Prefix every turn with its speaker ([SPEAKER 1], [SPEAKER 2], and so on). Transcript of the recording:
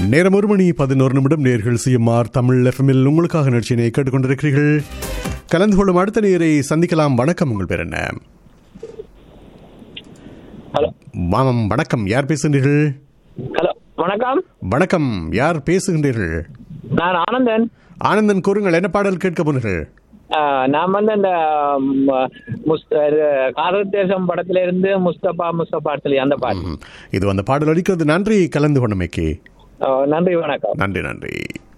[SPEAKER 1] நேரம் ஒரு மணி பதினோரு நிமிடம் நேர்கள் சிஎம்ஆர் தமிழ் எஃப்எம்மில் உங்களுக்காக நிகழ்ச்சியினை கேட்டுக்கொண்டிருக்கிறீர்கள் கலந்து கொள்ளும் அடுத்த நேரை சந்திக்கலாம் வணக்கம் உங்கள் பேர் என்ன
[SPEAKER 2] ஹலோ
[SPEAKER 1] வாமம் வணக்கம் யார் பேசுகின்றீர்கள்
[SPEAKER 2] ஹலோ வணக்கம்
[SPEAKER 1] வணக்கம் யார் பேசுகின்றீர்கள்
[SPEAKER 2] நான் ஆனந்தன்
[SPEAKER 1] ஆனந்தன் கூறுங்கள் என்ன பாடல் கேட்க போனீர்கள்
[SPEAKER 2] ஆ, நான் வந்து அந்த ம், முஸ்- இது, காதல் தேசம் படத்துல இருந்து முஸ்தபா முஸ்தபா சொல்லி அந்த பாட்டு
[SPEAKER 1] ம், இது அந்த பாடல் அளிக்கிறது நன்றி கலந்து கொண்டமைக்கு
[SPEAKER 2] ஆ, நன்றி வணக்கம்
[SPEAKER 1] நன்றி நன்றி